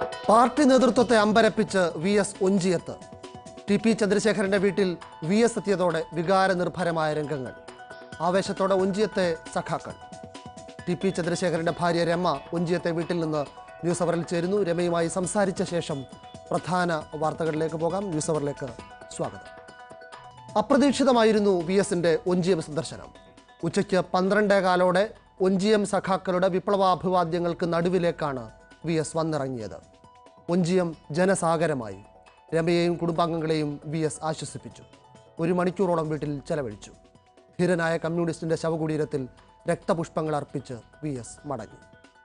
party നേതൃത്വത്തെ അമ്പരപ്പിച്ച് V S ഒഞ്ചിയത്ത് ടി പി ചന്ദ്രശേഖരന്റെ വീട്ടിൽ വി എസ് എത്തിയതോടെ വികാരനിർഭരമായ രംഗങ്ങൾ ആവേശത്തോടെ ഒഞ്ചിയത്തെ സഖാക്കൾ ടി പി ചന്ദ്രശേഖരന്റെ ഭാര്യ രമ ഒഞ്ചിയത്തെ വീട്ടിൽ നിന്ന് ന്യൂസ് അവറിൽ ചേരുന്നു രമയുമായി സംസാരിച്ച ശേഷം പ്രധാന വാർത്തകളിലേക്ക് പോകാം ന്യൂസ് അവറിലേക്ക് സ്വാഗതം അപ്രതീക്ഷിതമായിരുന്നു വി എസിന്റെ ഒഞ്ചിയം സന്ദർശനം ഉച്ചയ്ക്ക് പന്ത്രണ്ടേ കാലോടെ ഒഞ്ചിയം സഖാക്കളുടെ വിപ്ലവാഭിവാദ്യങ്ങൾക്ക് നടുവിലേക്കാണ് വി എസ് വന്നിറങ്ങിയത് ഒഞ്ചിയം ജനസാഗരമായി രമയെയും കുടുംബാംഗങ്ങളെയും വി എസ് ആശ്വസിപ്പിച്ചു ഒരു മണിക്കൂറോളം വീട്ടിൽ ചെലവഴിച്ചു ധീരനായ കമ്മ്യൂണിസ്റ്റിന്റെ ശവകുടീരത്തിൽ രക്തപുഷ്പങ്ങൾ അർപ്പിച്ച് വി എസ് മടങ്ങി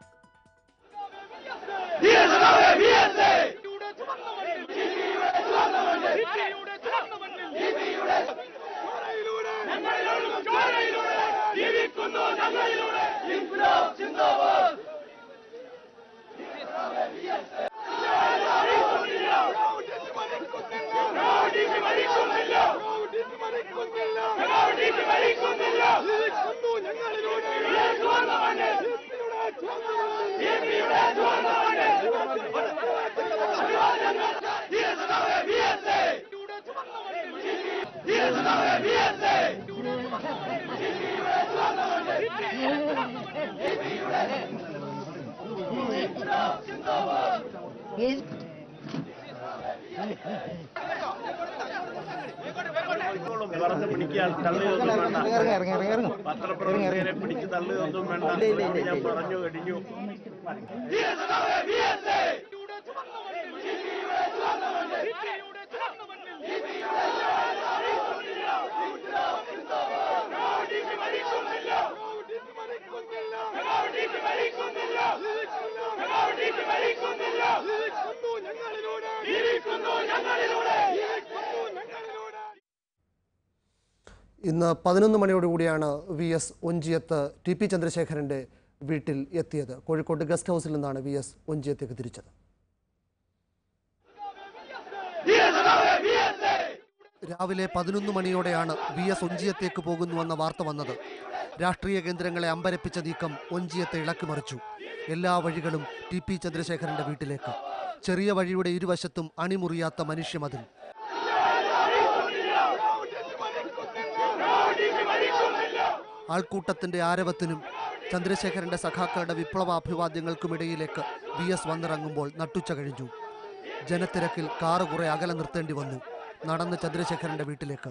നിവർന്ന് പിടിക്കാൻ തള്ളുകയൊന്നും വേണ്ട പത്രപ്രവർത്തകരെ പിടിച്ച് തള്ളുകയൊന്നും വേണ്ട ഞാൻ പറഞ്ഞു കഴിഞ്ഞു ഇന്ന് പതിനൊന്ന് മണിയോടുകൂടിയാണ് വി എസ് ഒഞ്ചിയത്ത് ടി പി ചന്ദ്രശേഖരന്റെ വീട്ടിൽ എത്തിയത് കോഴിക്കോട് ഗസ്റ്റ് ഹൗസിൽ നിന്നാണ് വി എസ് ഒഞ്ചിയത്തേക്ക് തിരിച്ചത് രാവിലെ പതിനൊന്ന് മണിയോടെയാണ് വി എസ് ഒഞ്ചിയത്തേക്ക് പോകുന്നുവെന്ന വാർത്ത വന്നത് രാഷ്ട്രീയ കേന്ദ്രങ്ങളെ അമ്പരപ്പിച്ച നീക്കം ഒഞ്ചിയത്തെ ഇളക്കിമറിച്ചു എല്ലാ വഴികളും ടി പി ചന്ദ്രശേഖരന്റെ വീട്ടിലേക്ക് ചെറിയ വഴിയുടെ ഇരുവശത്തും അണിമുറിയാത്ത മനുഷ്യമതിൽ ആൾക്കൂട്ടത്തിന്റെ ആരവത്തിനും ചന്ദ്രശേഖരന്റെ സഖാക്കളുടെ വിപ്ലവാഭിവാദ്യങ്ങൾക്കുമിടയിലേക്ക് വി എസ് വന്നിറങ്ങുമ്പോൾ നട്ടുച്ച കഴിഞ്ഞു ജനത്തിരക്കിൽ കാറ് കുറെ അകലെ നിർത്തേണ്ടി വന്നു നടന്ന് ചന്ദ്രശേഖരന്റെ വീട്ടിലേക്ക്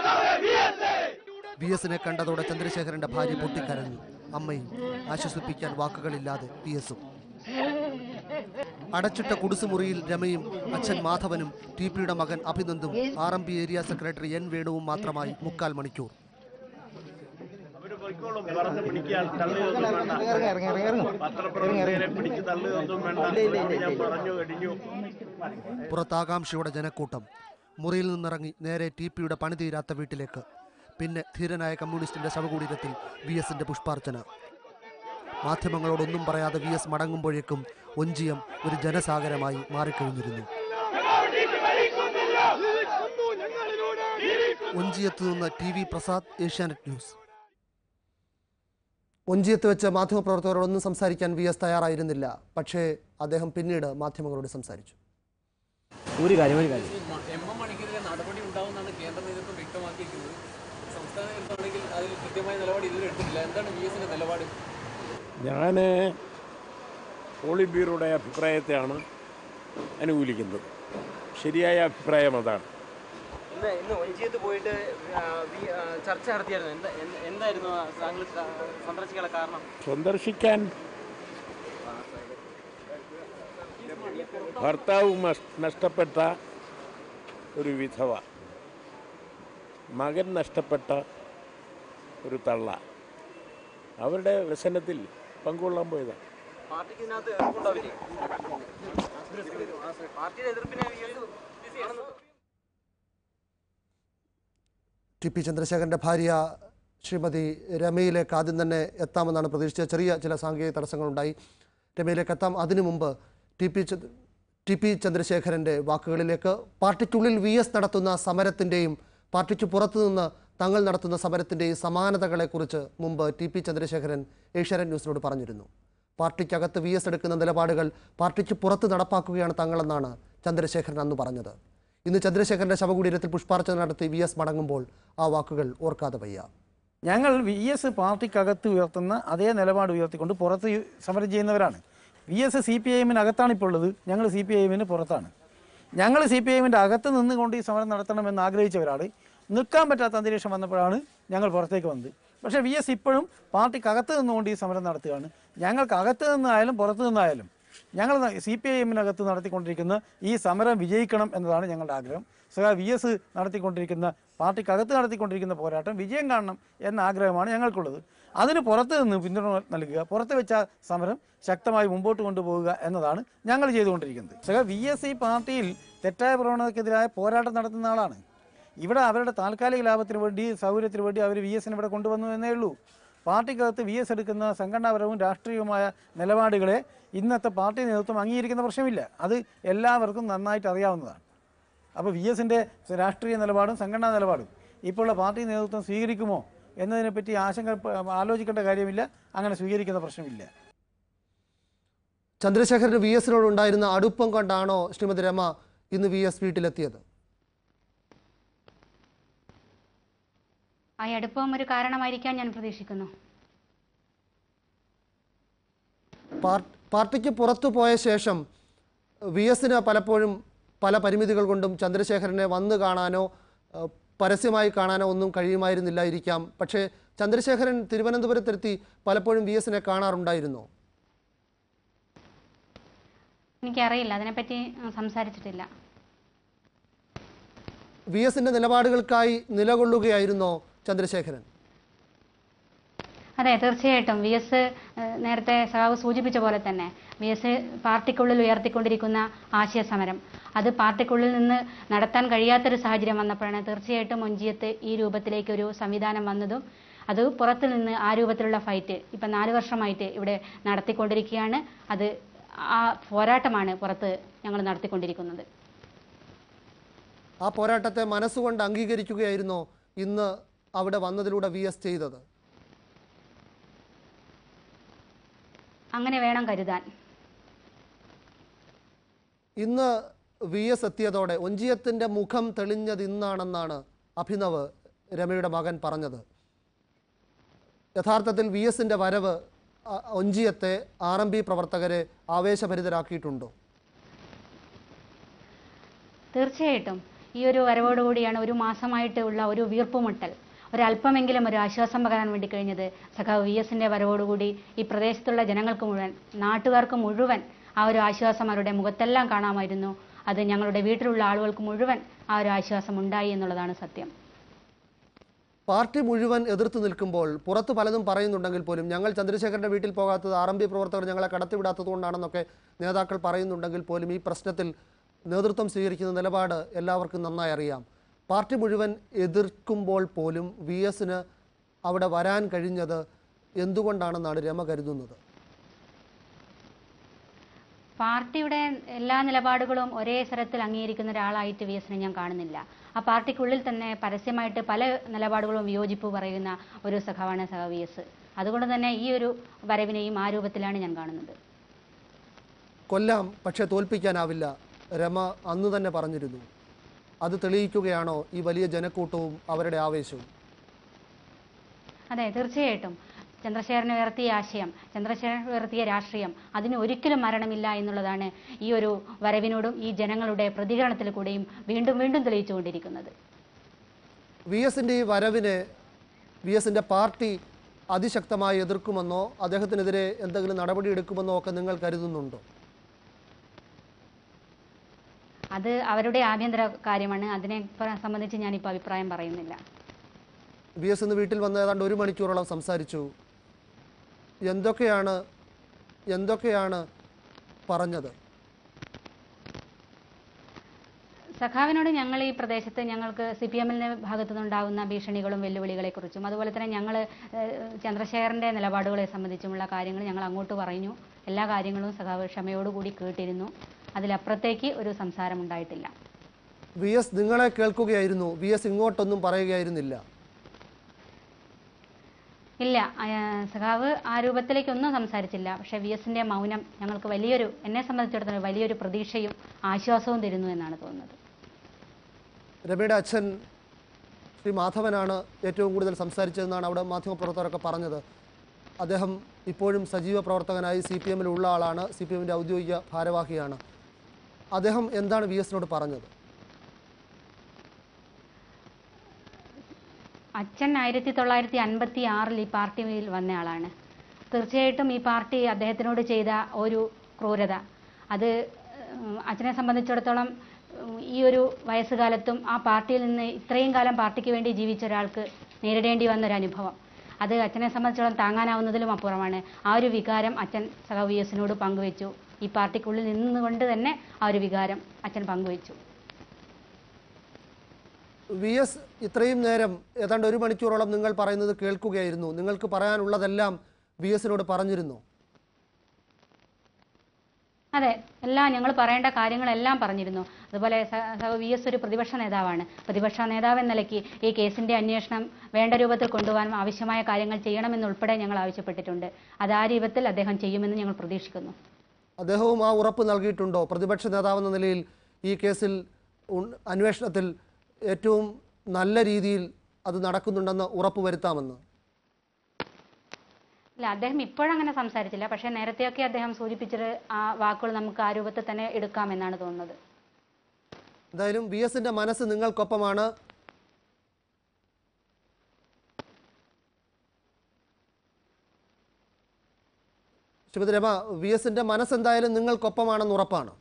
വി എസിനെ കണ്ടതോടെ ചന്ദ്രശേഖരന്റെ ഭാര്യ പൊട്ടിക്കരഞ്ഞു അമ്മയും ആശ്വസിപ്പിക്കാൻ വാക്കുകളില്ലാതെ വി എസും അടച്ചിട്ട കുടിസുമുറിയിൽ രമയും അച്ഛൻ മാധവനും ടി പിയുടെ മകൻ അഭിനന്ദും R M P area secretary N വേണുവും മാത്രമായി മുക്കാൽ മണിക്കൂർ അവര് പൊയ്ക്കോളും നിവർന്ന് പിടിക്കാൻ തള്ളുകയൊന്നും വേണ്ട പത്രപ്രവർത്തകരെ പിടിച്ച് തള്ളുകയൊന്നും വേണ്ട ഞാൻ പറഞ്ഞു കഴിഞ്ഞു പുറത്ത് ആകാംക്ഷയുടെ ജനക്കൂട്ടം മുറിയിൽ നിന്നിറങ്ങി നേരെ ടി പിയുടെ പണി തീരാത്ത വീട്ടിലേക്ക് പിന്നെ ധീരനായ കമ്മ്യൂണിസ്റ്റിന്റെ ശവകുടീരത്തിൽ വി എസിന്റെ പുഷ്പാർച്ചന മാധ്യമങ്ങളോടൊന്നും പറയാതെ വി എസ് മടങ്ങുമ്പോഴേക്കും ഒഞ്ചിയം ഒരു ജനസാഗരമായി മാറിക്കഴിഞ്ഞിരുന്നു ഒഞ്ചിയത്ത് നിന്ന് T V Prasad Asianet news ഒഞ്ചിയത്ത് വെച്ച് മാധ്യമപ്രവർത്തകരോടൊന്നും സംസാരിക്കാൻ വി എസ് തയ്യാറായിരുന്നില്ല പക്ഷേ അദ്ദേഹം പിന്നീട് മാധ്യമങ്ങളോട് സംസാരിച്ചു ഒരു കാര്യം ഒരു കാര്യം എം എം മണിക്കെതിരെ നടപടി ഉണ്ടാവുമെന്നാണ് കേന്ദ്ര നേതൃത്വം വ്യക്തമാക്കിയിരിക്കുന്നത് സംസ്ഥാന നേതൃത്വമാണെങ്കിൽ അതിൽ കൃത്യമായ നിലപാട് ഇതുവരെ എടുത്തിട്ടില്ല എന്താണ് വി എസിന്റെ നിലപാട് ഞാൻ പോളിറ്റ് ബ്യൂറോയുടെ അഭിപ്രായത്തെയാണ് അനുകൂലിക്കുന്നത് ശരിയായ അഭിപ്രായം അതാണ് ഇന്ന് ഇന്ന് ഒഞ്ചിയത്ത് പോയിട്ട് ആ, വി- ആ, ചർച്ച നടത്തിയായിരുന്നു എന്താ എന്ത്- എന്തായിരുന്നു ആ താങ്കൾ സ- സന്ദർശിക്കാനുള്ള കാരണം സന്ദർശിക്കാൻ ഭർത്താവ് മസ്- നഷ്ടപ്പെട്ട ഒരു വിധവ മകൻ നഷ്ടപ്പെട്ട ഒരു തള്ള അവരുടെ വ്യസനത്തിൽ പങ്കുകൊള്ളാൻ പോയതാണ് പാർട്ടിക്ക് ഇതിനകത്ത് എതിർപ്പുണ്ടാവില്ലേ പാർട്ടിയുടെ എതിർപ്പിനെ വി എസ് ആണെന്ന് ടി പി ചന്ദ്രശേഖരൻ്റെ ഭാര്യ ശ്രീമതി രമയിലേക്ക് ആദ്യം തന്നെ എത്താമെന്നാണ് പ്രതീക്ഷിച്ചത് ചെറിയ ചില സാങ്കേതിക തടസ്സങ്ങളുണ്ടായി രമയിലേക്ക് എത്താം അതിനു മുമ്പ് ടി പി ചന്ദ്- ടി പി ചന്ദ്രശേഖരൻ്റെ വാക്കുകളിലേക്ക് പാർട്ടിക്കുള്ളിൽ വി എസ് നടത്തുന്ന സമരത്തിൻ്റെയും പാർട്ടിക്ക് പുറത്തു നിന്ന് തങ്ങൾ നടത്തുന്ന സമരത്തിൻ്റെയും സമാനതകളെക്കുറിച്ച് മുമ്പ് ടി പി ചന്ദ്രശേഖരൻ ഏഷ്യാനെറ്റ് ന്യൂസിനോട് പറഞ്ഞിരുന്നു പാർട്ടിക്കകത്ത് വി എസ് എടുക്കുന്ന നിലപാടുകൾ പാർട്ടിക്ക് പുറത്ത് നടപ്പാക്കുകയാണ് തങ്ങളെന്നാണ് ചന്ദ്രശേഖരൻ അന്ന് പറഞ്ഞത് ഇന്ന് ചന്ദ്രശേഖരന്റെ ശവകുടീരത്തിൽ പുഷ്പാർച്ചന നടത്തി വി എസ് മടങ്ങുമ്പോൾ ആ വാക്കുകൾ ഓർക്കാതെ വയ്യ ഞങ്ങൾ വി എസ് പാർട്ടിക്കകത്ത് ഉയർത്തുന്ന അതേ നിലപാട് ഉയർത്തിക്കൊണ്ട് പുറത്ത് യു- സമരം ചെയ്യുന്നവരാണ് V S C P I എമ്മിന് അകത്താണ് ഇപ്പോൾ ഉള്ളത് ഞങ്ങൾ സി പി ഐ എമ്മിന് പുറത്താണ് ഞങ്ങൾ സി പി ഐ എമ്മിൻ്റെ അകത്ത് നിന്നുകൊണ്ട് ഈ സമരം നടത്തണമെന്ന് ആഗ്രഹിച്ചവരാണ് നിൽക്കാൻ പറ്റാത്ത അന്തരീക്ഷം വന്നപ്പോഴാണ് ഞങ്ങൾ പുറത്തേക്ക് വന്നത് പക്ഷേ വി എസ് ഇപ്പോഴും പാർട്ടിക്കകത്ത് നിന്നുകൊണ്ട് ഈ സമരം നടത്തുകയാണ് ഞങ്ങൾക്ക് അകത്ത് നിന്നായാലും പുറത്ത് നിന്നായാലും ഞങ്ങൾ സി പി ഐ എമ്മിനകത്ത് നടത്തിക്കൊണ്ടിരിക്കുന്ന ഈ സമരം വിജയിക്കണം എന്നതാണ് ഞങ്ങളുടെ ആഗ്രഹം സഹ വി എസ് നടത്തിക്കൊണ്ടിരിക്കുന്ന പാർട്ടിക്കകത്ത് നടത്തിക്കൊണ്ടിരിക്കുന്ന പോരാട്ടം വിജയം കാണണം എന്ന ആഗ്രഹമാണ് ഞങ്ങൾക്കുള്ളത് അതിന് പുറത്ത് നിന്ന് പിന്തുണ നൽകുക പുറത്ത് വെച്ച സമരം ശക്തമായി മുമ്പോട്ട് കൊണ്ടുപോകുക എന്നതാണ് ഞങ്ങൾ ചെയ്തുകൊണ്ടിരിക്കുന്നത് സഹ വി എസ് ഈ പാർട്ടിയിൽ തെറ്റായ പ്രവണതയ്ക്കെതിരായ പോരാട്ടം നടത്തുന്ന ആളാണ് ഇവിടെ അവരുടെ താൽക്കാലിക ലാഭത്തിന് വേണ്ടി സൗകര്യത്തിന് വേണ്ടി അവർ വി എസിനെ ഇവിടെ കൊണ്ടുവന്നു എന്നേ ഉള്ളൂ പാർട്ടിക്കകത്ത് വി എസ് എടുക്കുന്ന സംഘടനാപരവും രാഷ്ട്രീയവുമായ നിലപാടുകളെ ഇന്നത്തെ പാർട്ടി നേതൃത്വം അംഗീകരിക്കുന്ന പ്രശ്നമില്ല അത് എല്ലാവർക്കും നന്നായിട്ട് അറിയാവുന്നതാണ് അപ്പോൾ വി എസിൻ്റെ രാഷ്ട്രീയ നിലപാടും സംഘടനാ നിലപാടും ഇപ്പോഴുള്ള പാർട്ടി നേതൃത്വം സ്വീകരിക്കുമോ എന്നതിനെപ്പറ്റി ആശങ്ക ആലോചിക്കേണ്ട കാര്യമില്ല അങ്ങനെ സ്വീകരിക്കുന്ന പ്രശ്നമില്ല ചന്ദ്രശേഖരന് വി എസിനോട് ഉണ്ടായിരുന്ന അടുപ്പം കൊണ്ടാണോ ശ്രീമതി രമ ഇന്ന് വി എസ് വീട്ടിലെത്തിയത് ആ അടുപ്പം ഒരു കാരണമായിരിക്കാൻ ഞാൻ പ്രതീക്ഷിക്കുന്നു പാർ- പാർട്ടിക്ക് പുറത്തു പോയ ശേഷം വി എസിന് പലപ്പോഴും പല പരിമിതികൾ കൊണ്ടും ചന്ദ്രശേഖരനെ വന്നു കാണാനോ ഏഹ്, പരസ്യമായി കാണാനോ ഒന്നും കഴിയുമായിരുന്നില്ലായിരിക്കാം പക്ഷേ ചന്ദ്രശേഖരൻ തിരുവനന്തപുരത്തെത്തി പലപ്പോഴും വി എസിനെ കാണാറുണ്ടായിരുന്നോ എനിക്കറിയില്ല അതിനെപ്പറ്റി ഉം, സംസാരിച്ചിട്ടില്ല വി എസിൻ്റെ നിലപാടുകൾക്കായി നിലകൊള്ളുകയായിരുന്നോ ചന്ദ്രശേഖരൻ അതെ തീർച്ചയായിട്ടും വി എസ് നേരത്തെ സഖാവ് സൂചിപ്പിച്ച പോലെ തന്നെ വി എസ് പാർട്ടിക്കുള്ളിൽ ഉയർത്തിക്കൊണ്ടിരിക്കുന്ന ആശയ സമരം അത് പാർട്ടിക്കുള്ളിൽ നിന്ന് നടത്താൻ കഴിയാത്തൊരു സാഹചര്യം വന്നപ്പോഴാണ് തീർച്ചയായിട്ടും മുഞ്ചിയത്ത് ഈ രൂപത്തിലേക്ക് ഒരു സംവിധാനം വന്നതും അത് പുറത്തു നിന്ന് ആ രൂപത്തിലുള്ള ഫൈറ്റ് ഇപ്പം നാല് വർഷമായിട്ട് ഇവിടെ നടത്തിക്കൊണ്ടിരിക്കുകയാണ് അത് ആ പോരാട്ടമാണ് പുറത്ത് ഞങ്ങൾ നടത്തിക്കൊണ്ടിരിക്കുന്നത് ആ പോരാട്ടത്തെ മനസ്സുകൊണ്ട് അംഗീകരിക്കുകയായിരുന്നോ ഇന്ന് അവിടെ വന്നതിലൂടെ വി എസ് ചെയ്തത് അങ്ങനെ വേണം കരുതാൻ ഇന്ന് വി എസ് എത്തിയതോടെ ഒഞ്ചിയത്തിൻ്റെ മുഖം തെളിഞ്ഞത് ഇന്നാണെന്നാണ് അഭിനവ് രമയുടെ മകൻ പറഞ്ഞത് യഥാർത്ഥത്തിൽ വി എസിൻ്റെ വരവ് അ- ഒഞ്ചിയത്തെ ആർ എം പി പ്രവർത്തകരെ ആവേശഭരിതരാക്കിയിട്ടുണ്ടോ തീർച്ചയായിട്ടും ഈ ഒരു വരവോടുകൂടിയാണ് ഒരു മാസമായിട്ട് ഉള്ള ഒരു വീർപ്പുമുട്ടൽ ഒരല്പമെങ്കിലും ഒരു ആശ്വാസം പകരാൻ വേണ്ടി കഴിഞ്ഞത് സഖാവ് വി എസിൻ്റെ വരവോടുകൂടി ഈ പ്രദേശത്തുള്ള ജനങ്ങൾക്ക് മുഴുവൻ നാട്ടുകാർക്ക് മുഴുവൻ ആ ഒരു ആശ്വാസം അവരുടെ മുഖത്തെല്ലാം കാണാമായിരുന്നു അത് ഞങ്ങളുടെ വീട്ടിലുള്ള ആളുകൾക്ക് മുഴുവൻ ആ ഒരു ആശ്വാസം ഉണ്ടായി എന്നുള്ളതാണ് സത്യം പാർട്ടി മുഴുവൻ എതിർത്ത് നിൽക്കുമ്പോൾ പുറത്ത് പലതും പറയുന്നുണ്ടെങ്കിൽ പോലും ഞങ്ങൾ ചന്ദ്രശേഖരൻ്റെ വീട്ടിൽ പോകാത്തത് ആർ എം പി പ്രവർത്തകർ ഞങ്ങളെ കടത്തിവിടാത്തത് കൊണ്ടാണെന്നൊക്കെ നേതാക്കൾ പറയുന്നുണ്ടെങ്കിൽ പോലും ഈ പ്രശ്നത്തിൽ നേതൃത്വം സ്വീകരിക്കുന്ന നിലപാട് എല്ലാവർക്കും നന്നായി അറിയാം പാർട്ടി മുഴുവൻ എതിർക്കുമ്പോൾ പോലും വി എസിന് അവിടെ വരാൻ കഴിഞ്ഞത് എന്തുകൊണ്ടാണെന്നാണ് രമ കരുതുന്നത് പാർട്ടിയുടെ എല്ലാ നിലപാടുകളും ഒരേ സ്വരത്തിൽ അംഗീകരിക്കുന്ന ഒരാളായിട്ട് വി എസിനെ ഞാൻ കാണുന്നില്ല ആ പാർട്ടിക്കുള്ളിൽ തന്നെ പരസ്യമായിട്ട് പല നിലപാടുകളും വിയോജിപ്പ് പറയുന്ന ഒരു സഖാവാണ് സഖ വി എസ് അതുകൊണ്ട് തന്നെ ഈ ഒരു വരവിനെയും ആ രൂപത്തിലാണ് ഞാൻ കാണുന്നത് കൊല്ലാം പക്ഷേ തോൽപ്പിക്കാനാവില്ല രമ അന്ന് തന്നെ പറഞ്ഞിരുന്നു അത് തെളിയിക്കുകയാണോ ഈ വലിയ ജനക്കൂട്ടവും അവരുടെ ആവേശവും അതെ തീർച്ചയായിട്ടും ചന്ദ്രശേഖരൻ ഉയർത്തിയ ആശയം ചന്ദ്രശേഖരൻ ഉയർത്തിയ രാഷ്ട്രീയം അതിന് ഒരിക്കലും മരണമില്ല എന്നുള്ളതാണ് ഈ ഒരു വരവിനോടും ഈ ജനങ്ങളുടെ പ്രതികരണത്തിൽ കൂടെയും വീണ്ടും വീണ്ടും തെളിയിച്ചുകൊണ്ടിരിക്കുന്നത് വി എസിൻ്റെ ഈ വരവിനെ വി എസിൻ്റെ പാർട്ടി അതിശക്തമായി എതിർക്കുമെന്നോ അദ്ദേഹത്തിനെതിരെ എന്തെങ്കിലും നടപടി എടുക്കുമെന്നോ ഒക്കെ നിങ്ങൾ കരുതുന്നുണ്ടോ അത് അവരുടെ ആഭ്യന്തര കാര്യമാണ് അതിനെ പ- സംബന്ധിച്ച് ഞാനിപ്പോൾ അഭിപ്രായം പറയുന്നില്ല വി എസ് ഇന്ന് വീട്ടിൽ വന്ന് ഏതാണ്ട് ഒരു മണിക്കൂറോളം സംസാരിച്ചു എന്തൊക്കെയാണ് എന്തൊക്കെയാണ് പറഞ്ഞത് സഖാവിനോട് ഞങ്ങൾ ഈ പ്രദേശത്ത് ഞങ്ങൾക്ക് സി പി എമ്മിൻ്റെ ഭാഗത്തു നിന്നുണ്ടാകുന്ന ഭീഷണികളും വെല്ലുവിളികളെക്കുറിച്ചും അതുപോലെ തന്നെ ഞങ്ങൾ ചന്ദ്രശേഖരൻ്റെ നിലപാടുകളെ സംബന്ധിച്ചുമുള്ള കാര്യങ്ങൾ ഞങ്ങൾ അങ്ങോട്ട് പറഞ്ഞു എല്ലാ കാര്യങ്ങളും സഖാവ് ക്ഷമയോടുകൂടി കേട്ടിരുന്നു അതിലപ്പുറത്തേക്ക് ഒരു സംസാരം ഉണ്ടായിട്ടില്ല വി എസ് നിങ്ങളെ കേൾക്കുകയായിരുന്നു വി എസ് ഇങ്ങോട്ടൊന്നും പറയുകയായിരുന്നില്ല ഇല്ല ആ, സഖാവ് ആ രൂപത്തിലേക്കൊന്നും സംസാരിച്ചില്ല പക്ഷേ വി എസിൻ്റെ മൗനം ഞങ്ങൾക്ക് വലിയൊരു എന്നെ സംബന്ധിച്ചിടത്തോളം വലിയൊരു പ്രതീക്ഷയും ആശ്വാസവും തരുന്നു എന്നാണ് തോന്നുന്നത് രമയുടെ അച്ഛൻ ശ്രീ മാധവനാണ് ഏറ്റവും കൂടുതൽ സംസാരിച്ചതെന്നാണ് അവിടെ മാധ്യമപ്രവർത്തകരൊക്കെ പറഞ്ഞത് അദ്ദേഹം ഇപ്പോഴും സജീവ പ്രവർത്തകനായി സി പി എമ്മിൽ ഉള്ള ആളാണ് സി പി എമ്മിൻ്റെ ഔദ്യോഗിക ഭാരവാഹിയാണ് അദ്ദേഹം എന്താണ് വി എസിനോട് പറഞ്ഞത് അച്ഛൻ ആയിരത്തി തൊള്ളായിരത്തി അൻപത്തി ആറിൽ ഈ പാർട്ടിയിൽ വന്നയാളാണ് തീർച്ചയായിട്ടും ഈ പാർട്ടി അദ്ദേഹത്തിനോട് ചെയ്ത ഒരു ക്രൂരത അത് ഉം, അച്ഛനെ സംബന്ധിച്ചിടത്തോളം ഉം, ഈ ഒരു വയസ്സുകാലത്തും ആ പാർട്ടിയിൽ നിന്ന് ഇത്രയും കാലം പാർട്ടിക്ക് വേണ്ടി ജീവിച്ച ഒരാൾക്ക് നേരിടേണ്ടി വന്ന ഒരു അനുഭവം അത് അച്ഛനെ സംബന്ധിച്ചിടത്തോളം താങ്ങാനാവുന്നതിലും അപ്പുറമാണ് ആ ഒരു വികാരം അച്ഛൻ സഹ വി എസിനോട് പങ്കുവെച്ചു ഈ പാർട്ടിക്കുള്ളിൽ നിന്നുകൊണ്ട് തന്നെ ആ ഒരു വികാരം അച്ഛൻ പങ്കുവെച്ചു വി എസ് ഇത്രയും നേരം ഏതാണ്ട് ഒരു മണിക്കൂറോളം നിങ്ങൾ പറയുന്നത് കേൾക്കുകയായിരുന്നു നിങ്ങൾക്ക് പറയാനുള്ളതെല്ലാം വി എസിനോട് പറഞ്ഞിരുന്നു അതെ എല്ലാം ഞങ്ങൾ പറയേണ്ട കാര്യങ്ങളെല്ലാം പറഞ്ഞിരുന്നു അതുപോലെ സ- സ- വി എസ് ഒരു പ്രതിപക്ഷ നേതാവാണ് പ്രതിപക്ഷ നേതാവ് എന്ന നിലയ്ക്ക് ഈ കേസിന്റെ അന്വേഷണം വേണ്ട രൂപത്തിൽ കൊണ്ടുപോകാനും ആവശ്യമായ കാര്യങ്ങൾ ചെയ്യണമെന്നുൾപ്പെടെ ഞങ്ങൾ ആവശ്യപ്പെട്ടിട്ടുണ്ട് അത് ആ രൂപത്തിൽ അദ്ദേഹം ചെയ്യുമെന്ന് ഞങ്ങൾ പ്രതീക്ഷിക്കുന്നു അദ്ദേഹവും ആ ഉറപ്പ് നൽകിയിട്ടുണ്ടോ പ്രതിപക്ഷ നേതാവെന്ന നിലയിൽ ഈ കേസിൽ ഉൺ- അന്വേഷണത്തിൽ ഏറ്റവും നല്ല രീതിയിൽ അത് നടക്കുന്നുണ്ടെന്ന് ഉറപ്പ് വരുത്താമെന്ന് ഇല്ല അദ്ദേഹം ഇപ്പോഴങ്ങനെ സംസാരിച്ചില്ല പക്ഷേ നേരത്തെയൊക്കെ അദ്ദേഹം സൂചിപ്പിച്ചത് ആ വാക്കുകൾ നമുക്ക് ആ രൂപത്തിൽ തന്നെ എടുക്കാമെന്നാണ് തോന്നുന്നത് എന്തായാലും വി എസിന്റെ മനസ്സ് നിങ്ങൾക്കൊപ്പമാണ് ശ്രീമതി രമ വി എസിന്റെ മനസ്സ് എന്തായാലും നിങ്ങൾക്കൊപ്പമാണെന്ന് ഉറപ്പാണ്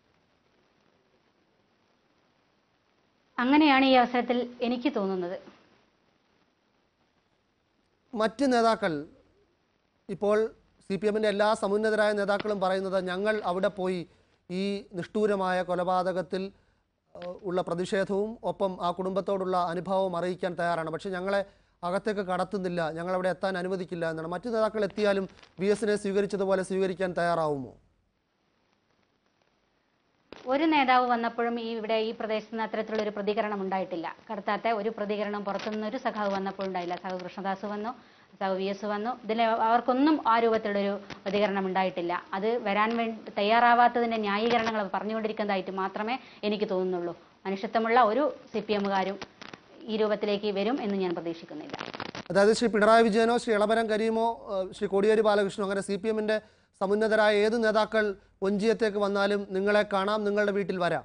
അങ്ങനെയാണ് ഈ അവസരത്തിൽ എനിക്ക് തോന്നുന്നത് മറ്റ് നേതാക്കൾ ഇപ്പോൾ സി പി എമ്മിൻ്റെ എല്ലാ സമുന്നതരായ നേതാക്കളും പറയുന്നത് ഞങ്ങൾ അവിടെ പോയി ഈ നിഷ്ഠൂരമായ കൊലപാതകത്തിൽ ഏഹ്, ഉള്ള പ്രതിഷേധവും ഒപ്പം ആ കുടുംബത്തോടുള്ള അനുഭവവും അറിയിക്കാൻ തയ്യാറാണ് പക്ഷേ ഞങ്ങളെ അകത്തേക്ക് കടത്തുന്നില്ല ഞങ്ങളവിടെ എത്താൻ അനുവദിക്കില്ല എന്നാണ് മറ്റു നേതാക്കൾ എത്തിയാലും വി എസിനെ സ്വീകരിച്ചതുപോലെ സ്വീകരിക്കാൻ തയ്യാറാവുമോ ഒരു നേതാവ് വന്നപ്പോഴും ഈ ഇവിടെ ഈ പ്രദേശത്ത് നിന്ന് അത്തരത്തിലുള്ള ഒരു പ്രതികരണം ഉണ്ടായിട്ടില്ല കടത്താത്ത ഒരു പ്രതികരണം പുറത്തുനിന്ന് ഒരു സഖാവ് വന്നപ്പോൾ ഉണ്ടായില്ല സഖാവ് കൃഷ്ണദാസ് വന്നു സഖാവ് വി എസ് വന്നു ഇതിൽ അവർക്കൊന്നും ആ രൂപത്തിലുള്ളൊരു പ്രതികരണം ഉണ്ടായിട്ടില്ല അത് വരാൻ വേണ്ടി തയ്യാറാവാത്തതിൻ്റെ ന്യായീകരണങ്ങൾ പറഞ്ഞുകൊണ്ടിരിക്കുന്നതായിട്ട് മാത്രമേ എനിക്ക് തോന്നുന്നുള്ളൂ മനുഷ്യത്വമുള്ള ഒരു സി പി എമ്മുകാരും ഈ രൂപത്തിലേക്ക് വരും എന്ന് ഞാൻ പ്രതീക്ഷിക്കുന്നില്ല അതായത് ശ്രീ പിണറായി വിജയനോ ശ്രീ ഇളമരം കരീമോ ഏഹ്, ശ്രീ കോടിയേരി ബാലകൃഷ്ണനോ അങ്ങനെ സി പി എമ്മിൻ്റെ സമുന്നതരായ ഏത് നേതാക്കൾ ഒഞ്ചിയത്തേക്ക് വന്നാലും നിങ്ങളെ കാണാം നിങ്ങളുടെ വീട്ടിൽ വരാം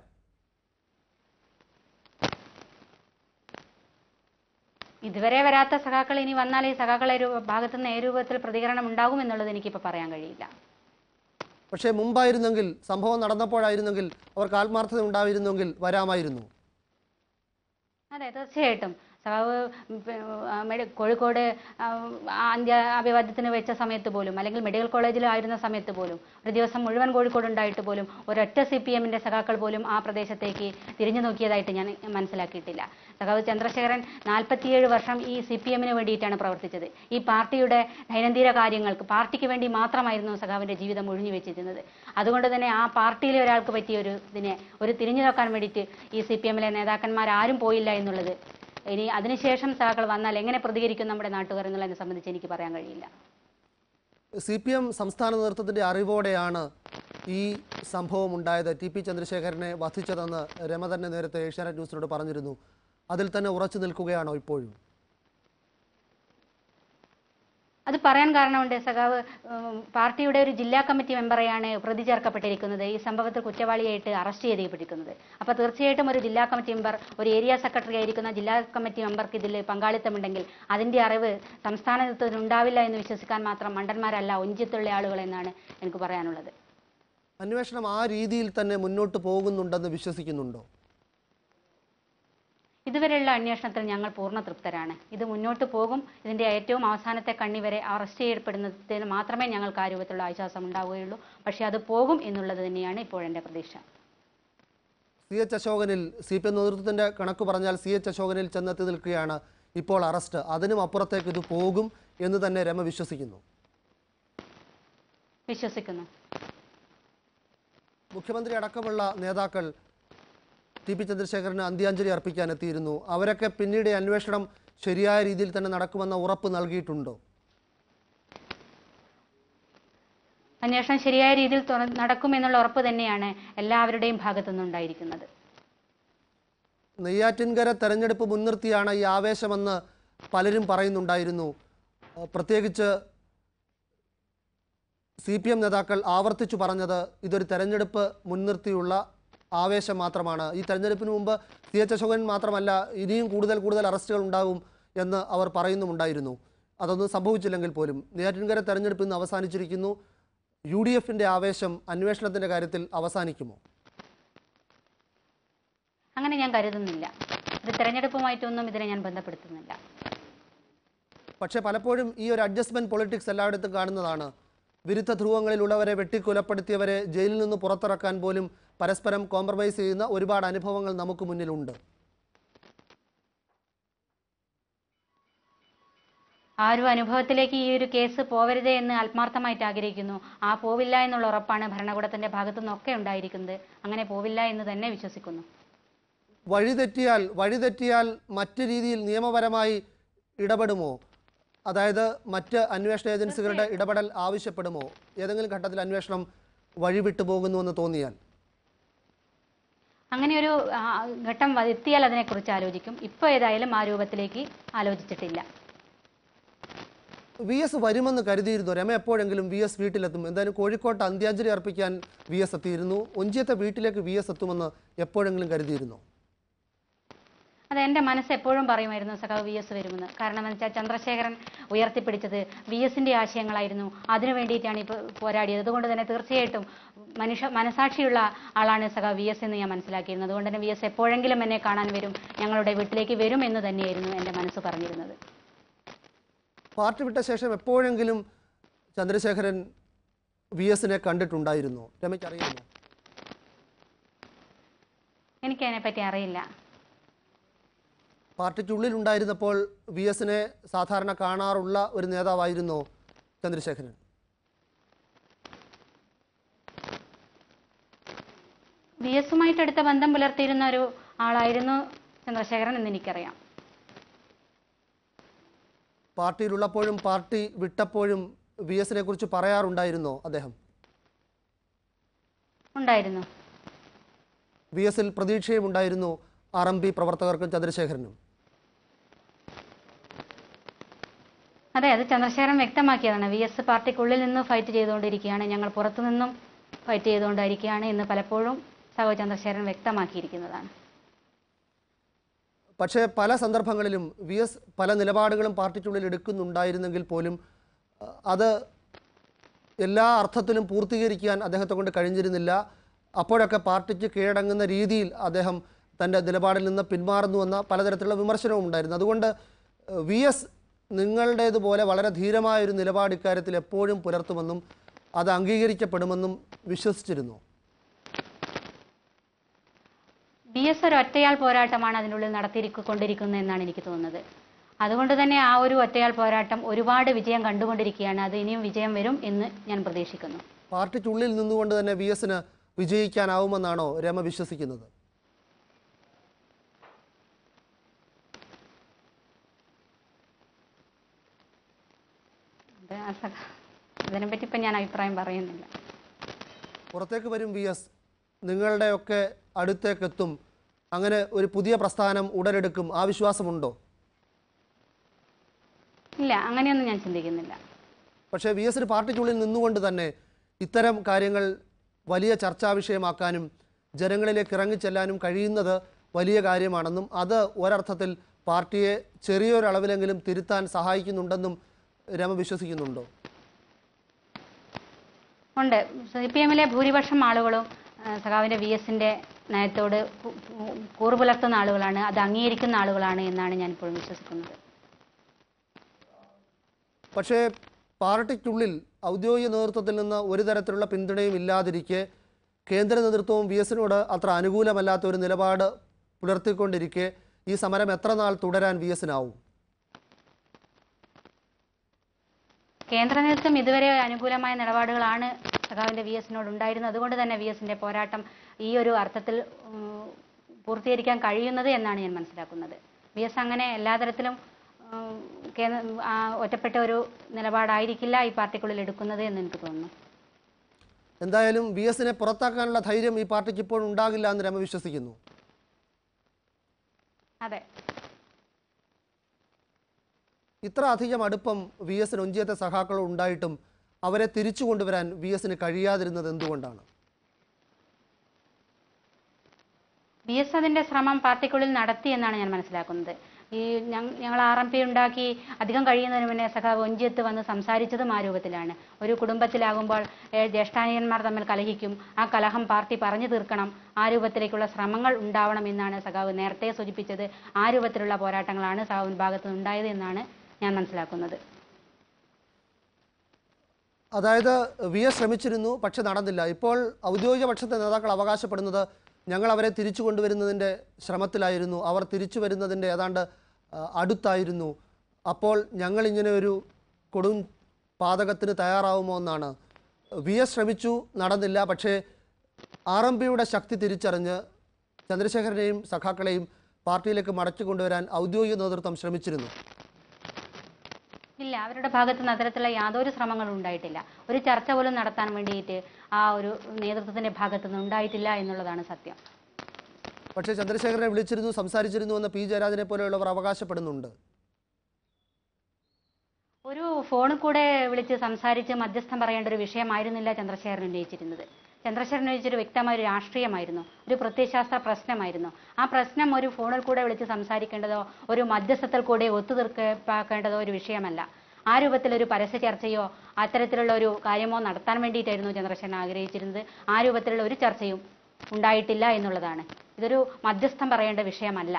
ഇതുവരെ വരാത്ത സഖാക്കൾ ഇനി വന്നാൽ ഈ സഖാക്കളെ രൂ- ഭാഗത്തു നിന്ന് ഏ രൂപത്തിൽ പ്രതികരണം ഉണ്ടാകും എന്നുള്ളത് എനിക്കിപ്പോൾ പറയാൻ കഴിയില്ല പക്ഷേ മുമ്പായിരുന്നെങ്കിൽ സംഭവം നടന്നപ്പോഴായിരുന്നെങ്കിൽ അവർക്ക് ആത്മാർത്ഥത ഉണ്ടായിരുന്നെങ്കിൽ വരാമായിരുന്നു അതെ തീർച്ചയായിട്ടും സഖാവ് പി- ആ, മെഡി- കോഴിക്കോട് ആ, അന്ത്യ അഭിവാദ്യത്തിന് വെച്ച സമയത്ത് പോലും അല്ലെങ്കിൽ മെഡിക്കൽ കോളേജിലായിരുന്ന സമയത്ത് പോലും ഒരു ദിവസം മുഴുവൻ കോഴിക്കോട് ഉണ്ടായിട്ട് പോലും ഒരൊറ്റ സി പി എമ്മിൻ്റെ സഖാക്കൾ പോലും ആ പ്രദേശത്തേക്ക് തിരിഞ്ഞു നോക്കിയതായിട്ട് ഞാൻ മനസ്സിലാക്കിയിട്ടില്ല സഖാവ് ചന്ദ്രശേഖരൻ നാൽപ്പത്തിയേഴ് വർഷം ഈ സി പി എമ്മിന് വേണ്ടിയിട്ടാണ് പ്രവർത്തിച്ചത് ഈ പാർട്ടിയുടെ ദൈനംദിന കാര്യങ്ങൾക്ക് പാർട്ടിക്ക് വേണ്ടി മാത്രമായിരുന്നു സഖാവിൻ്റെ ജീവിതം ഒഴിഞ്ഞു വെച്ചിരുന്നത് അതുകൊണ്ട് തന്നെ ആ പാർട്ടിയിലെ ഒരാൾക്ക് പറ്റിയ ഒരു ഇതിനെ ഒരു തിരിഞ്ഞു നോക്കാൻ വേണ്ടിയിട്ട് ഈ സി പി എമ്മിലെ നേതാക്കന്മാർ ആരും പോയില്ല എന്നുള്ളത് ഇനി അതിനുശേഷം സഖാക്കൾ വന്നാൽ എങ്ങനെ പ്രതികരിക്കും നമ്മുടെ നാട്ടുകാർ എന്നുള്ളതിനെ സംബന്ധിച്ച് എനിക്ക് പറയാൻ കഴിയില്ല സി പി എം സംസ്ഥാന നേതൃത്വത്തിൻ്റെ അറിവോടെയാണ് ഈ സംഭവം ഉണ്ടായത് ടി പി ചന്ദ്രശേഖരനെ വധിച്ചതെന്ന് രമ തന്നെ നേരത്തെ ഏഷ്യാനെറ്റ് ന്യൂസിനോട് പറഞ്ഞിരുന്നു അതിൽ തന്നെ ഉറച്ചു നിൽക്കുകയാണോ ഇപ്പോഴും അത് പറയാൻ കാരണമുണ്ട് സഖാവ് ഉം, പാർട്ടിയുടെ ഒരു ജില്ലാ കമ്മിറ്റി മെമ്പറെയാണ് പ്രതി ചേർക്കപ്പെട്ടിരിക്കുന്നത് ഈ സംഭവത്തിൽ കുറ്റവാളിയായിട്ട് അറസ്റ്റ് ചെയ്തിരിക്കുന്നത് അപ്പോൾ തീർച്ചയായിട്ടും ഒരു ജില്ലാ കമ്മിറ്റി മെമ്പർ ഒരു ഏരിയ സെക്രട്ടറി ആയിരിക്കുന്ന ജില്ലാ കമ്മിറ്റി മെമ്പർക്ക് ഇതിൽ പങ്കാളിത്തമുണ്ടെങ്കിൽ അതിൻ്റെ അറിവ് സംസ്ഥാന നേതൃത്വത്തിന് ഉണ്ടാവില്ല എന്ന് വിശ്വസിക്കാൻ മാത്രം മണ്ടന്മാരല്ല ഒഞ്ചിത്തുള്ള ആളുകൾ എന്നാണ് എനിക്ക് പറയാനുള്ളത് അന്വേഷണം ആ രീതിയിൽ തന്നെ മുന്നോട്ട് പോകുന്നുണ്ടെന്ന് വിശ്വസിക്കുന്നുണ്ടോ ഇതുവരെയുള്ള അന്വേഷണത്തിൽ ഞങ്ങൾ പൂർണ്ണ തൃപ്തരാണ് ഇത് മുന്നോട്ട് പോകും ഇതിൻ്റെ ഏറ്റവും അവസാനത്തെ കണ്ണി വരെ അറസ്റ്റ് ചെയ്യപ്പെടുന്നതിന് മാത്രമേ ഞങ്ങൾക്ക് ആ രൂപത്തിലുള്ള ആശ്വാസം ഉണ്ടാവുകയുള്ളൂ പക്ഷേ അത് പോകും എന്നുള്ളത് തന്നെയാണ് ഇപ്പോഴെൻ്റെ പ്രതീക്ഷ സി എച്ച് അശോകനിൽ സി പി എം നേതൃത്വത്തിൻ്റെ കണക്ക് പറഞ്ഞാൽ സി എച്ച് അശോകനിൽ ചെന്നെത്തി നിൽക്കുകയാണ് ഇപ്പോൾ അറസ്റ്റ് അതിനും അപ്പുറത്തേക്ക് ഇത് പോകും എന്ന് തന്നെ രമ വിശ്വസിക്കുന്നു വിശ്വസിക്കുന്നു മുഖ്യമന്ത്രി അടക്കമുള്ള നേതാക്കൾ ടി പി ചന്ദ്രശേഖരന് അന്ത്യാഞ്ജലി അർപ്പിക്കാൻ എത്തിയിരുന്നു അവരൊക്കെ പിന്നീട് ഈ അന്വേഷണം ശരിയായ രീതിയിൽ തന്നെ നടക്കുമെന്ന ഉറപ്പ് നൽകിയിട്ടുണ്ടോ അന്വേഷണം ശരിയായ രീതിയിൽ തുറ- നടക്കുമെന്നുള്ള ഉറപ്പ് തന്നെയാണ് എല്ലാവരുടെയും ഭാഗത്തു നിന്നുണ്ടായിരിക്കുന്നത് നെയ്യാറ്റിൻകര തെരഞ്ഞെടുപ്പ് മുൻനിർത്തിയാണ് ഈ ആവേശമെന്ന് പലരും പറയുന്നുണ്ടായിരുന്നു ഏഹ് പ്രത്യേകിച്ച് സി പി എം നേതാക്കൾ ആവർത്തിച്ചു പറഞ്ഞത് ഇതൊരു തെരഞ്ഞെടുപ്പ് മുൻനിർത്തിയുള്ള ആവേശം മാത്രമാണ് ഈ തെരഞ്ഞെടുപ്പിന് മുമ്പ് സി എച്ച് അശോകൻ മാത്രമല്ല ഇനിയും കൂടുതൽ കൂടുതൽ അറസ്റ്റുകൾ ഉണ്ടാകും എന്ന് അവർ പറയുന്നുമുണ്ടായിരുന്നു അതൊന്നും സംഭവിച്ചില്ലെങ്കിൽ പോലും നെയ്യാറ്റിൻകര തെരഞ്ഞെടുപ്പ് ഇന്ന് അവസാനിച്ചിരിക്കുന്നു യു ഡി എഫിൻ്റെ ആവേശം അന്വേഷണത്തിൻ്റെ കാര്യത്തിൽ അവസാനിക്കുമോ അങ്ങനെ ഞാൻ കരുതുന്നില്ല ഒരു തെരഞ്ഞെടുപ്പുമായിട്ടൊന്നും ഇതിനെ ഞാൻ ബന്ധപ്പെടുത്തുന്നില്ല പക്ഷേ പലപ്പോഴും ഈ ഒരു അഡ്ജസ്റ്റ്മെന്റ് പൊളിറ്റിക്സ് എല്ലായിടത്തും കാണുന്നതാണ് വിരുദ്ധ ധ്രുവങ്ങളിലുള്ളവരെ വെട്ടിക്കൊലപ്പെടുത്തിയവരെ ജയിലിൽ നിന്ന് പുറത്തിറക്കാൻ പോലും പരസ്പരം കോംപ്രമൈസ് ചെയ്യുന്ന ഒരുപാട് അനുഭവങ്ങൾ നമുക്ക് മുന്നിലുണ്ട് ആ ഒരു അനുഭവത്തിലേക്ക് ഈ ഒരു കേസ് പോവരുതേ എന്ന് ആത്മാർത്ഥമായിട്ട് ആഗ്രഹിക്കുന്നു ആ പോവില്ല എന്നുള്ള ഉറപ്പാണ് ഭരണകൂടത്തിന്റെ ഭാഗത്തു നിന്നൊക്കെ ഉണ്ടായിരിക്കുന്നത് അങ്ങനെ പോവില്ല എന്ന് തന്നെ വിശ്വസിക്കുന്നു വഴിതെറ്റിയാൽ വഴിതെറ്റിയാൽ മറ്റ് രീതിയിൽ നിയമപരമായി ഇടപെടുമോ അതായത് മറ്റ് അന്വേഷണ ഏജൻസികളുടെ ഇടപെടൽ ആവശ്യപ്പെടുമോ ഏതെങ്കിലും ഘട്ടത്തിൽ അന്വേഷണം വഴിവിട്ടു പോകുന്നുവെന്ന് തോന്നിയാൽ അങ്ങനെ ഒരു ആ, ഘട്ടം വ- എത്തിയാൽ അതിനെക്കുറിച്ച് ആലോചിക്കും ഇപ്പോൾ ഏതായാലും ആ രൂപത്തിലേക്ക് ആലോചിച്ചിട്ടില്ല വി എസ് വരുമെന്ന് കരുതിയിരുന്നു രമ എപ്പോഴെങ്കിലും വി എസ് വീട്ടിലെത്തും എന്തായാലും കോഴിക്കോട്ട് അന്ത്യാഞ്ജലി അർപ്പിക്കാൻ വി എസ് എത്തിയിരുന്നു ഒഞ്ചിയത്തെ വീട്ടിലേക്ക് വി എസ് എത്തുമെന്ന് എപ്പോഴെങ്കിലും കരുതിയിരുന്നു അത് എൻ്റെ മനസ്സ് എപ്പോഴും പറയുമായിരുന്നു സഖാവ് വി എസ് വരുമെന്ന് കാരണം എന്ന് വെച്ചാൽ ചന്ദ്രശേഖരൻ ഉയർത്തിപ്പിടിച്ചത് വി എസിൻ്റെ ആശയങ്ങളായിരുന്നു അതിനു വേണ്ടിയിട്ടാണ് ഇപ്പോൾ പോരാടിയത് അതുകൊണ്ട് തന്നെ തീർച്ചയായിട്ടും മനുഷ്യ മനസാക്ഷിയുള്ള ആളാണ് സഖാവ് വി എസ് എന്ന് ഞാൻ മനസ്സിലാക്കിയിരുന്നു അതുകൊണ്ട് തന്നെ വി എസ് എപ്പോഴെങ്കിലും എന്നെ കാണാൻ വരും ഞങ്ങളുടെ വീട്ടിലേക്ക് വരും എന്ന് തന്നെയായിരുന്നു എൻ്റെ മനസ്സ് പറഞ്ഞിരുന്നത് പാർട്ടി വിട്ട ശേഷം എപ്പോഴെങ്കിലും ചന്ദ്രശേഖരൻ വി എസിനെ കണ്ടിട്ടുണ്ടായിരുന്നു രമയ്ക്ക് അറിയാമോ എനിക്ക് അതിനെപ്പറ്റി അറിയില്ല പാർട്ടിക്കുള്ളിൽ ഉണ്ടായിരുന്നപ്പോൾ വി എസിനെ സാധാരണ കാണാറുള്ള ഒരു നേതാവായിരുന്നോ ചന്ദ്രശേഖരൻ വി എസുമായിട്ട് അടുത്ത ബന്ധം പുലർത്തിയിരുന്ന ഒരു ആളായിരുന്നു ചന്ദ്രശേഖരൻ എന്ന് എനിക്കറിയാം പാർട്ടിയിലുള്ളപ്പോഴും പാർട്ടി വിട്ടപ്പോഴും വി എസിനെ കുറിച്ച് പറയാറുണ്ടായിരുന്നോ അദ്ദേഹം ഉണ്ടായിരുന്നു വി എസിൽ പ്രതീക്ഷയും ഉണ്ടായിരുന്നു ആർ എം പി പ്രവർത്തകർക്കും ചന്ദ്രശേഖരനും അതെ അത് ചന്ദ്രശേഖരൻ വ്യക്തമാക്കിയതാണ് വി എസ് പാർട്ടിക്കുള്ളിൽ നിന്ന് ഫൈറ്റ് ചെയ്തുകൊണ്ടിരിക്കുകയാണ് ഞങ്ങൾ പുറത്തു നിന്നും ഫൈറ്റ് ചെയ്തുകൊണ്ടിരിക്കുകയാണ് എന്ന് പലപ്പോഴും സഹോ ചന്ദ്രശേഖരൻ വ്യക്തമാക്കിയിരിക്കുന്നതാണ് പക്ഷേ പല സന്ദർഭങ്ങളിലും വി എസ് പല നിലപാടുകളും പാർട്ടിക്കുള്ളിൽ എടുക്കുന്നുണ്ടായിരുന്നെങ്കിൽ പോലും അഹ്, അത് എല്ലാ അർത്ഥത്തിലും പൂർത്തീകരിക്കാൻ അദ്ദേഹത്തെ കൊണ്ട് കഴിഞ്ഞിരുന്നില്ല അപ്പോഴൊക്കെ പാർട്ടിക്ക് കീഴടങ്ങുന്ന രീതിയിൽ അദ്ദേഹം തൻ്റെ നിലപാടിൽ നിന്ന് പിന്മാറുന്നുവെന്ന പലതരത്തിലുള്ള വിമർശനവും ഉണ്ടായിരുന്നു അതുകൊണ്ട് ഏഹ്, വി എസ് നിങ്ങളുടേതുപോലെ വളരെ ധീരമായ ഒരു നിലപാട് ഇക്കാര്യത്തിൽ എപ്പോഴും പുലർത്തുമെന്നും അത് അംഗീകരിക്കപ്പെടുമെന്നും വിശ്വസിച്ചിരുന്നു ബി എസ് ഒരു ഒറ്റയാൾ പോരാട്ടമാണ് അതിനുള്ളിൽ നടത്തിക്കൊണ്ടിരിക്കുന്നത് എന്നാണ് എനിക്ക് തോന്നുന്നത് അതുകൊണ്ട് തന്നെ ആ ഒരു ഒറ്റയാൾ പോരാട്ടം ഒരുപാട് വിജയം കണ്ടുകൊണ്ടിരിക്കുകയാണ് അത് ഇനിയും വിജയം വരും എന്ന് ഞാൻ പ്രതീക്ഷിക്കുന്നു പാർട്ടിക്കുള്ളിൽ നിന്നുകൊണ്ട് തന്നെ വി എസിന് വിജയിക്കാനാവുമെന്നാണോ രമ വിശ്വസിക്കുന്നത് അത് ആ സഖ- ഇതിനെപ്പറ്റി ഇപ്പം ഞാൻ അഭിപ്രായം പറയുന്നില്ല പുറത്തേക്ക് വരും വി എസ് നിങ്ങളുടെയൊക്കെ അടുത്തേക്കെത്തും അങ്ങനെ ഒരു പുതിയ പ്രസ്ഥാനം ഉടലെടുക്കും ആ വിശ്വാസമുണ്ടോ ഇല്ല അങ്ങനെയൊന്നും ഞാൻ ചിന്തിക്കുന്നില്ല പക്ഷേ വി എസിന് പാർട്ടിക്കുള്ളിൽ നിന്നുകൊണ്ട് തന്നെ ഇത്തരം കാര്യങ്ങൾ വലിയ ചർച്ചാ വിഷയമാക്കാനും ജനങ്ങളിലേക്ക് ഇറങ്ങിച്ചെല്ലാനും കഴിയുന്നത് വലിയ കാര്യമാണെന്നും അത് ഒരർത്ഥത്തിൽ പാർട്ടിയെ ചെറിയൊരളവിലെങ്കിലും തിരുത്താൻ സഹായിക്കുന്നുണ്ടെന്നും രമ വിശ്വസിക്കുന്നുണ്ടോ ഉണ്ട് സി പി എമ്മിലെ ഭൂരിപക്ഷം ആളുകളും ആ, സഖാവിൻ്റെ വി എസിൻ്റെ നയത്തോട് കു- കു- കൂറു പുലർത്തുന്ന ആളുകളാണ് അത് അംഗീകരിക്കുന്ന ആളുകളാണ് എന്നാണ് ഞാൻ ഇപ്പോഴും വിശ്വസിക്കുന്നത് പക്ഷേ പാർട്ടിക്കുള്ളിൽ ഔദ്യോഗിക നേതൃത്വത്തിൽ നിന്ന് ഒരു തരത്തിലുള്ള പിന്തുണയും ഇല്ലാതിരിക്കെ കേന്ദ്ര നേതൃത്വവും വി എസിനോട് അത്ര അനുകൂലമല്ലാത്ത ഒരു നിലപാട് പുലർത്തിക്കൊണ്ടിരിക്കെ ഈ സമരം എത്ര നാൾ തുടരാൻ വി എസിനാവും കേന്ദ്ര നേതൃത്വം ഇതുവരെ അനുകൂലമായ നിലപാടുകളാണ് സഖാവിൻ്റെ വി എസിനോട് ഉണ്ടായിരുന്നത് അതുകൊണ്ട് തന്നെ വി എസിൻ്റെ പോരാട്ടം ഈ ഒരു അർത്ഥത്തിൽ ഉം, പൂർത്തീകരിക്കാൻ കഴിയുന്നത് എന്നാണ് ഞാൻ മനസ്സിലാക്കുന്നത് വി എസ് അങ്ങനെ എല്ലാ തരത്തിലും ഉം, കേന്ദ്ര ആ, ഒറ്റപ്പെട്ട ഒരു നിലപാടായിരിക്കില്ല ഈ പാർട്ടിക്കുള്ളിൽ എടുക്കുന്നത് എന്ന് എനിക്ക് തോന്നുന്നു എന്തായാലും വി എസിനെ പുറത്താക്കാനുള്ള ധൈര്യം ഈ പാർട്ടിക്ക് ഇപ്പോൾ ഉണ്ടാകില്ല എന്ന് രമ വിശ്വസിക്കുന്നു അതെ ഇത്ര അധികം അടുപ്പം വി എസിന് ഒഞ്ചിയത്തെ സഖാക്കളും ഉണ്ടായിട്ടും അവരെ തിരിച്ചു കൊണ്ടുവരാൻ വി എസിന് കഴിയാതിരുന്നത് എന്തുകൊണ്ടാണ് ബി എസ് അതിൻ്റെ ശ്രമം പാർട്ടിക്കുള്ളിൽ നടത്തി എന്നാണ് ഞാൻ മനസ്സിലാക്കുന്നത് ഈ ഞങ്ങ- ഞങ്ങൾ ആർ എം പി ഉണ്ടാക്കി അധികം കഴിയുന്നതിന് മുന്നേ സഖാവ് ഒഞ്ചിയത്ത് വന്ന് സംസാരിച്ചതും ആ രൂപത്തിലാണ് ഒരു കുടുംബത്തിലാകുമ്പോൾ ഏഹ്, ജ്യേഷ്ഠാനിയന്മാർ തമ്മിൽ കലഹിക്കും ആ കലഹം പാർട്ടി പറഞ്ഞു തീർക്കണം ആ രൂപത്തിലേക്കുള്ള ശ്രമങ്ങൾ ഉണ്ടാവണം എന്നാണ് സഖാവ് നേരത്തെ സൂചിപ്പിച്ചത് ആ രൂപത്തിലുള്ള പോരാട്ടങ്ങളാണ് സഖാവിൻ്റെ ഭാഗത്ത് നിന്ന് ഉണ്ടായത് എന്നാണ് ഞാൻ മനസ്സിലാക്കുന്നത് അതായത് വി എസ് ശ്രമിച്ചിരുന്നു പക്ഷെ നടന്നില്ല ഇപ്പോൾ ഔദ്യോഗിക പക്ഷത്തെ നേതാക്കൾ അവകാശപ്പെടുന്നത് ഞങ്ങൾ അവരെ തിരിച്ചു കൊണ്ടുവരുന്നതിൻ്റെ ശ്രമത്തിലായിരുന്നു അവർ തിരിച്ചു വരുന്നതിൻ്റെ ഏതാണ്ട് ആ, അടുത്തായിരുന്നു അപ്പോൾ ഞങ്ങൾ ഇങ്ങനെ ഒരു കൊടും പാതകത്തിന് തയ്യാറാവുമോ എന്നാണ് വി എസ് ശ്രമിച്ചു നടന്നില്ല പക്ഷേ ആർ എം പിയുടെ ശക്തി തിരിച്ചറിഞ്ഞ് ചന്ദ്രശേഖരനെയും സഖാക്കളെയും പാർട്ടിയിലേക്ക് മടക്കി കൊണ്ടുവരാൻ ഔദ്യോഗിക നേതൃത്വം ശ്രമിച്ചിരുന്നു ഇല്ല അവരുടെ ഭാഗത്ത് നിന്ന് അത്തരത്തിലുള്ള യാതൊരു ശ്രമങ്ങളും ഉണ്ടായിട്ടില്ല ഒരു ചർച്ച പോലും നടത്താൻ വേണ്ടിയിട്ട് ആ ഒരു നേതൃത്വത്തിന്റെ ഭാഗത്ത് നിന്ന് ഉണ്ടായിട്ടില്ല എന്നുള്ളതാണ് സത്യം പക്ഷേ ചന്ദ്രശേഖരനെ വിളിച്ചിരുന്നു സംസാരിച്ചിരുന്നു എന്ന് പി ജയരാജനെ പോലെയുള്ളവർ അവകാശപ്പെടുന്നുണ്ട് ഒരു ഫോണിൽ കൂടെ വിളിച്ച് സംസാരിച്ച് മധ്യസ്ഥം പറയേണ്ട ഒരു വിഷയമായിരുന്നില്ല ചന്ദ്രശേഖരൻ ഉന്നയിച്ചിരുന്നത് ചന്ദ്രശേഖരൻ ഉന്നയിച്ചൊരു വ്യക്തമായ ഒരു രാഷ്ട്രീയമായിരുന്നു ഒരു പ്രത്യയശാസ്ത്ര പ്രശ്നമായിരുന്നു ആ പ്രശ്നം ഒരു ഫോണിൽ കൂടെ വിളിച്ച് സംസാരിക്കേണ്ടതോ ഒരു മധ്യസ്ഥത്തിൽ കൂടെ ഒത്തുതീർപ്പാക്കേണ്ടതോ ഒരു വിഷയമല്ല ആ രൂപത്തിലൊരു പരസ്യ ചർച്ചയോ അത്തരത്തിലുള്ള ഒരു കാര്യമോ നടത്താൻ വേണ്ടിയിട്ടായിരുന്നു ചന്ദ്രശേഖരൻ ആഗ്രഹിച്ചിരുന്നത് ആ രൂപത്തിലുള്ള ഒരു ചർച്ചയും ഉണ്ടായിട്ടില്ല എന്നുള്ളതാണ് ഇതൊരു മധ്യസ്ഥം പറയേണ്ട വിഷയമല്ല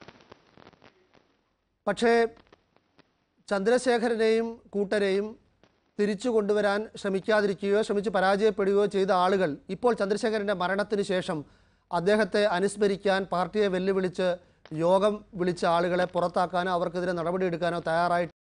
പക്ഷേ ചന്ദ്രശേഖരനെയും കൂട്ടരെയും തിരിച്ചു കൊണ്ടുവരാൻ ശ്രമിക്കാതിരിക്കുകയോ ശ്രമിച്ച് പരാജയപ്പെടുകയോ ചെയ്ത ആളുകൾ ഇപ്പോൾ ചന്ദ്രശേഖരൻ്റെ മരണത്തിന് ശേഷം അദ്ദേഹത്തെ അനുസ്മരിക്കാൻ പാർട്ടിയെ വെല്ലുവിളിച്ച് യോഗം വിളിച്ച ആളുകളെ പുറത്താക്കാനോ അവർക്കെതിരെ നടപടിയെടുക്കാനോ തയ്യാറായിട്ട്